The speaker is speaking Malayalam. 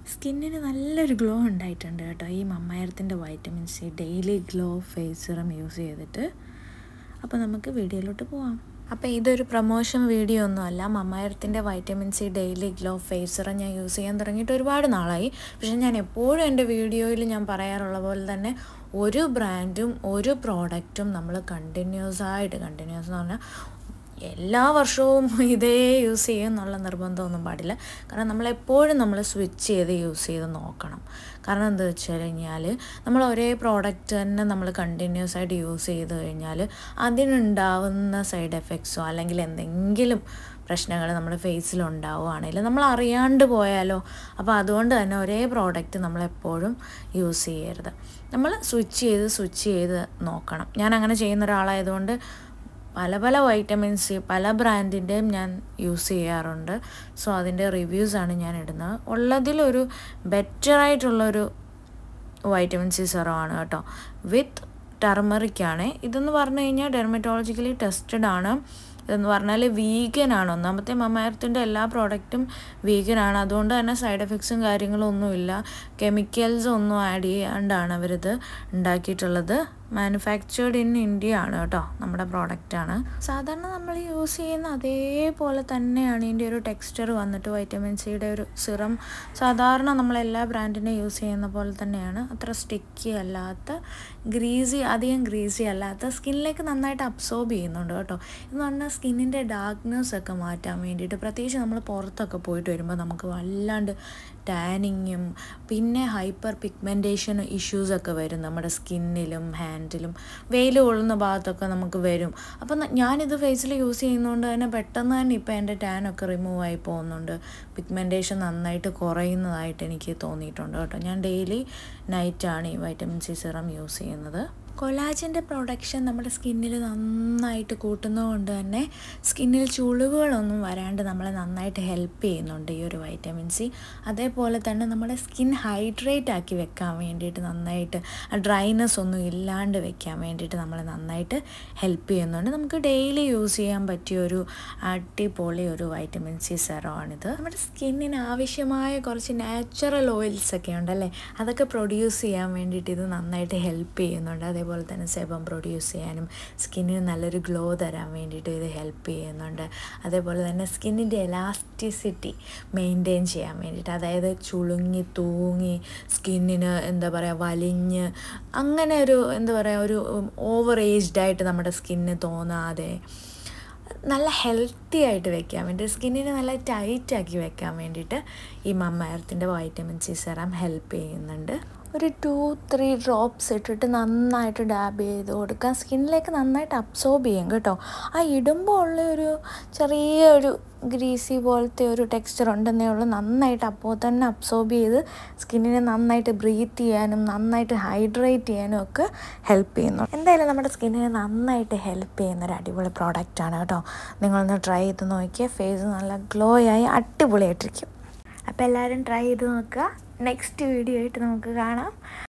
സ്കിന്നിന് നല്ലൊരു ഗ്ലോ ഉണ്ടായിട്ടുണ്ട് കേട്ടോ ഈ മമ്മായത്തിൻ്റെ vitamin C daily glow face serum use ചെയ്തിട്ട് അപ്പോൾ നമുക്ക് വീഡിയോയിലോട്ട് പോവാം അപ്പോൾ ഇതൊരു പ്രൊമോഷൻ വീഡിയോ ഒന്നുമല്ല മമ്മായത്തിൻ്റെ vitamin C daily glow face serum ഞാൻ യൂസ് ചെയ്യാൻ തുടങ്ങിയിട്ട് ഒരുപാട് നാളായി പക്ഷേ ഞാൻ എപ്പോഴും എൻ്റെ വീഡിയോയിൽ ഞാൻ പറയാറുള്ള പോലെ തന്നെ ഒരു ബ്രാൻഡും ഒരു പ്രോഡക്റ്റും നമ്മൾ കണ്ടിന്യൂസ് ആയിട്ട് കണ്ടിന്യൂസ് എന്ന് പറഞ്ഞാൽ എല്ലാ വർഷവും ഇതേ യൂസ് ചെയ്യും എന്നുള്ള നിർബന്ധമൊന്നും പാടില്ല കാരണം നമ്മളെപ്പോഴും നമ്മൾ സ്വിച്ച് ചെയ്ത് യൂസ് ചെയ്ത് നോക്കണം കാരണം എന്താ വെച്ച് കഴിഞ്ഞാൽ നമ്മൾ ഒരേ പ്രോഡക്റ്റ് തന്നെ നമ്മൾ കണ്ടിന്യൂസ് ആയിട്ട് യൂസ് ചെയ്ത് കഴിഞ്ഞാൽ അതിനുണ്ടാവുന്ന സൈഡ് എഫക്ട്സോ അല്ലെങ്കിൽ എന്തെങ്കിലും പ്രശ്നങ്ങൾ നമ്മുടെ ഫേസിൽ ഉണ്ടാവുകയാണെങ്കിൽ നമ്മൾ അറിയാണ്ട് പോയാലോ അപ്പോൾ അതുകൊണ്ട് തന്നെ ഒരേ പ്രോഡക്റ്റ് നമ്മളെപ്പോഴും യൂസ് ചെയ്യരുത് നമ്മൾ സ്വിച്ച് ചെയ്ത് സ്വിച്ച് ചെയ്ത് നോക്കണം ഞാൻ അങ്ങനെ ചെയ്യുന്ന ഒരാളായതുകൊണ്ട് പല പല വൈറ്റമിൻസ് പല ബ്രാൻഡിൻ്റെയും ഞാൻ യൂസ് ചെയ്യാറുണ്ട് സോ അതിൻ്റെ റിവ്യൂസാണ് ഞാൻ ഇടുന്നത് ഉള്ളതിലൊരു ബെറ്ററായിട്ടുള്ളൊരു വൈറ്റമിൻ സി സെറമാണ് കേട്ടോ വിത്ത് ടർമറിക്കാണ് ഇതെന്ന് പറഞ്ഞു കഴിഞ്ഞാൽ ഡെർമറ്റോളജിക്കലി ടെസ്റ്റഡ് ആണ് ഇതെന്ന് പറഞ്ഞാൽ വീഗനാണ് ഒന്നാമത്തെ മമായത്തിൻ്റെ എല്ലാ പ്രോഡക്റ്റും വീഗനാണ് അതുകൊണ്ട് തന്നെ സൈഡ് എഫക്ട്സും കാര്യങ്ങളും ഒന്നുമില്ല കെമിക്കൽസ് ഒന്നും ആഡ് ചെയ്യാണ്ടാണ് അവരിത് ഉണ്ടാക്കിയിട്ടുള്ളത് മാനുഫാക്ചേർഡ് ഇൻ ഇന്ത്യ ആണ് കേട്ടോ നമ്മുടെ പ്രോഡക്റ്റാണ് സാധാരണ നമ്മൾ യൂസ് ചെയ്യുന്ന അതേപോലെ തന്നെയാണ് ഇതിൻ്റെ ഒരു ടെക്സ്ചർ വന്നിട്ട് വൈറ്റമിൻ സിയുടെ ഒരു സിറം സാധാരണ നമ്മൾ എല്ലാ ബ്രാൻഡിനെ യൂസ് ചെയ്യുന്ന പോലെ തന്നെയാണ് അത്ര സ്റ്റിക്കി അല്ലാത്ത ഗ്രീസി അധികം ഗ്രീസി അല്ലാത്ത സ്കിന്നിലേക്ക് നന്നായിട്ട് അബ്സോർബ് ചെയ്യുന്നുണ്ട് കേട്ടോ എന്ന് പറഞ്ഞാൽ സ്കിന്നിൻ്റെ ഡാർക്ക്നെസ് ഒക്കെ മാറ്റാൻ വേണ്ടിയിട്ട് പ്രത്യേകിച്ച് നമ്മൾ പുറത്തൊക്കെ പോയിട്ട് വരുമ്പോൾ നമുക്ക് വല്ലാണ്ട് ടാനിങ്ങും പിന്നെ ഹൈപ്പർ പിഗ്മെൻറ്റേഷൻ ഇഷ്യൂസൊക്കെ വരും നമ്മുടെ സ്കിന്നിലും ഹാൻഡിലും വെയിൽ കൊള്ളുന്ന ഭാഗത്തൊക്കെ നമുക്ക് വരും അപ്പം ഞാനിത് ഫേസിൽ യൂസ് ചെയ്യുന്നതുകൊണ്ട് തന്നെ പെട്ടെന്ന് തന്നെ ഇപ്പോൾ എൻ്റെ ടാനൊക്കെ റിമൂവ് ആയി പോകുന്നുണ്ട് പിഗ്മെൻറ്റേഷൻ നന്നായിട്ട് കുറയുന്നതായിട്ട് എനിക്ക് തോന്നിയിട്ടുണ്ട് കേട്ടോ ഞാൻ ഡെയിലി നൈറ്റാണ് ഈ വൈറ്റമിൻ സി സിറം യൂസ് ചെയ്യുന്നത് കൊലാജിൻ്റെ പ്രൊഡക്ഷൻ നമ്മുടെ സ്കിന്നിൽ നന്നായിട്ട് കൂട്ടുന്നതുകൊണ്ട് തന്നെ സ്കിന്നിൽ ചുളിവുകളൊന്നും വരാണ്ട് നമ്മളെ നന്നായിട്ട് ഹെൽപ്പ് ചെയ്യുന്നുണ്ട് ഈ ഒരു വൈറ്റമിൻ സി അതേപോലെ തന്നെ നമ്മുടെ സ്കിൻ ഹൈഡ്രേറ്റ് ആക്കി വെക്കാൻ വേണ്ടിയിട്ട് നന്നായിട്ട് ഡ്രൈനെസ് ഒന്നും ഇല്ലാണ്ട് വെക്കാൻ വേണ്ടിയിട്ട് നമ്മളെ നന്നായിട്ട് ഹെൽപ്പ് ചെയ്യുന്നുണ്ട് നമുക്ക് ഡെയിലി യൂസ് ചെയ്യാൻ പറ്റിയ ഒരു അടിപൊളി ഒരു വൈറ്റമിൻ സി സെറമാണിത് നമ്മുടെ സ്കിന്നിന് ആവശ്യമായ കുറച്ച് നാച്ചുറൽ ഓയിൽസ് ഒക്കെ ഉണ്ടല്ലേ അതൊക്കെ പ്രൊഡ്യൂസ് ചെയ്യാൻ വേണ്ടിയിട്ട് ഇത് നന്നായിട്ട് ഹെൽപ്പ് ചെയ്യുന്നുണ്ട് അതേപോലെ അതേപോലെ തന്നെ സെബം പ്രൊഡ്യൂസ് ചെയ്യാനും സ്കിന്നിന് നല്ലൊരു ഗ്ലോ തരാൻ വേണ്ടിയിട്ട് ഇത് ഹെൽപ്പ് ചെയ്യുന്നുണ്ട് അതേപോലെ തന്നെ സ്കിന്നിൻ്റെ എലാസ്റ്റിസിറ്റി മെയിൻറ്റെയിൻ ചെയ്യാൻ വേണ്ടിയിട്ട് അതായത് ചുളുങ്ങി തൂങ്ങി സ്കിന്നിന് എന്താ പറയുക വലിഞ്ഞ് അങ്ങനെ ഒരു എന്താ പറയുക ഒരു ഓവർ ഏജ്ഡ് ആയിട്ട് നമ്മുടെ സ്കിന്ന് തോന്നാതെ നല്ല ഹെൽത്തി ആയിട്ട് വെക്കാൻ വേണ്ടി സ്കിന്നിനെ നല്ല ടൈറ്റാക്കി വെക്കാൻ വേണ്ടിയിട്ട് ഈ മമ്മ എർത്തിൻ്റെ വൈറ്റമിൻ സി സെറാം ഹെൽപ്പ് ചെയ്യുന്നുണ്ട് ഒരു ടു ത്രീ ഡ്രോപ്സ് ഇട്ടിട്ട് നന്നായിട്ട് ഡാബ് ചെയ്ത് കൊടുക്കുക സ്കിന്നിലേക്ക് നന്നായിട്ട് അബ്സോർബ് ചെയ്യും കേട്ടോ ആ ഇടുമ്പോൾ ഉള്ള ഒരു ചെറിയ ഒരു ഗ്രീസി പോലത്തെ ഒരു ടെക്സ്ചർ ഉണ്ടെന്നേ ഉള്ളൂ നന്നായിട്ട് അപ്പോൾ തന്നെ അബ്സോർബ് ചെയ്ത് സ്കിന്നിനെ നന്നായിട്ട് ബ്രീത്ത് ചെയ്യാനും നന്നായിട്ട് ഹൈഡ്രേറ്റ് ചെയ്യാനും ഒക്കെ ഹെൽപ്പ് ചെയ്യുന്നു എന്തായാലും നമ്മുടെ സ്കിന്നിനെ നന്നായിട്ട് ഹെൽപ്പ് ചെയ്യുന്ന ഒരു അടിപൊളി പ്രോഡക്റ്റാണ് കേട്ടോ നിങ്ങളൊന്ന് ട്രൈ ചെയ്ത് നോക്കിയാൽ ഫേസ് നല്ല ഗ്ലോ ആയി അടിപൊളിയായിട്ടിരിക്കും അപ്പോൾ എല്ലാവരും ട്രൈ ചെയ്ത് നോക്കുക നെക്സ്റ്റ് വീഡിയോ ആയിട്ട് നമുക്ക് കാണാം